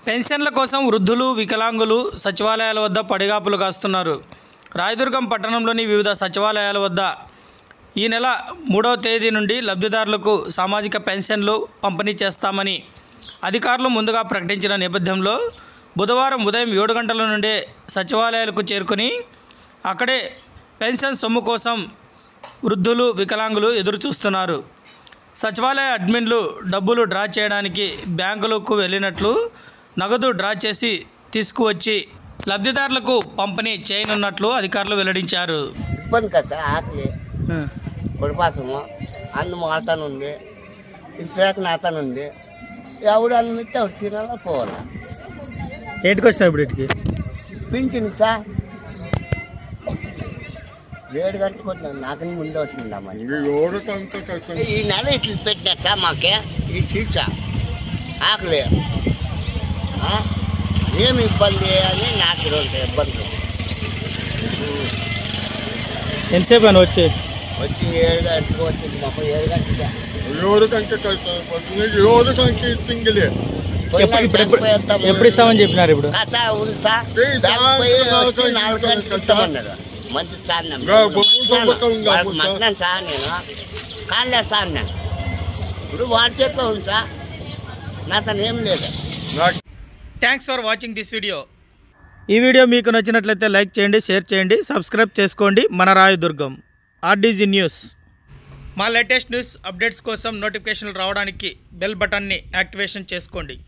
పెన్షన్ల కోసం వృద్ధులు వికలాంగులు సచివాలయాల వద్ద పడిగాపులు కాస్తున్నారు రాయదుర్గం పట్టణంలోని వివిధ సచివాలయాల వద్ద ఈ నెల మూడవ తేదీ నుండి లబ్ధిదారులకు సామాజిక పెన్షన్లు పంపిణీ చేస్తామని అధికారులు ముందుగా ప్రకటించిన నేపథ్యంలో బుధవారం ఉదయం ఏడు గంటల నుండే సచివాలయాలకు చేరుకుని అక్కడే పెన్షన్ సొమ్ము కోసం వృద్ధులు వికలాంగులు ఎదురు చూస్తున్నారు సచివాలయ అడ్మిన్లు డబ్బులు డ్రా చేయడానికి బ్యాంకులకు వెళ్ళినట్లు నగదు డ్రా చేసి తీసుకువచ్చి లబ్ధిదారులకు పంపిణీ చేయనున్నట్లు అధికారులు వెల్లడించారు ఇబ్బంది కదా సార్ ఆకలి పడిపోతాము అన్నం ఆడతానుంది ఇసురాక నాతానుంది ఎవడు అన్నం ఇస్తే ఒకటి తినాలా పోవాలా ఏంటికి వచ్చినావు ఇప్పుడు ఇటుకి పింఛన్ సార్ ఏడు గంటలకు వచ్చినాను నాకని ముందే వచ్చిందమ్మా ఈ నెల ఇట్లా పెట్టినా సార్ మాకే ఈ సీసా ఆకలి ఆ? ఏమి ఇబ్బంది అని నాకు ఈరోజు ఇబ్బంది ఎంతసేపు అని వచ్చి వచ్చి ఏడు గంటలకు వచ్చింది మాకు ఏడు గంటలకి ఎవరికంటే కష్టం ఎవరికంటే తింగిలే ఎప్పుడు ఇప్పుడు ఎప్పుడు ఎప్పుడు ఇస్తామని చెప్పినారు ఇప్పుడు కథ ఉందా ఏయ్ సార్, సార్, నాలుగు సార్, గంటలకు సార్, ఇస్తామన్నారు మంచి సార్ నమ్మి. గా, బొమ్మ చంపకం గా, వాళ్ళకి బొమ్మ. మట్టినాను సార్ నేను కాళ్ళే సార్ నేను ఇప్పుడు వాడి చేతిలో ఉంది సార్ నాతో ఏం లేదు నాకు thanks for watching this video ఈ వీడియో మీకు నచ్చినట్లయితే లైక్ చేయండి షేర్ చేయండి సబ్స్క్రైబ్ చేసుకోండి మన రాయదుర్గం ఆర్డీజీ న్యూస్ మా లేటెస్ట్ న్యూస్ అప్డేట్స్ కోసం నోటిఫికేషన్లు రావడానికి బెల్ బటన్ని యాక్టివేషన్ చేసుకోండి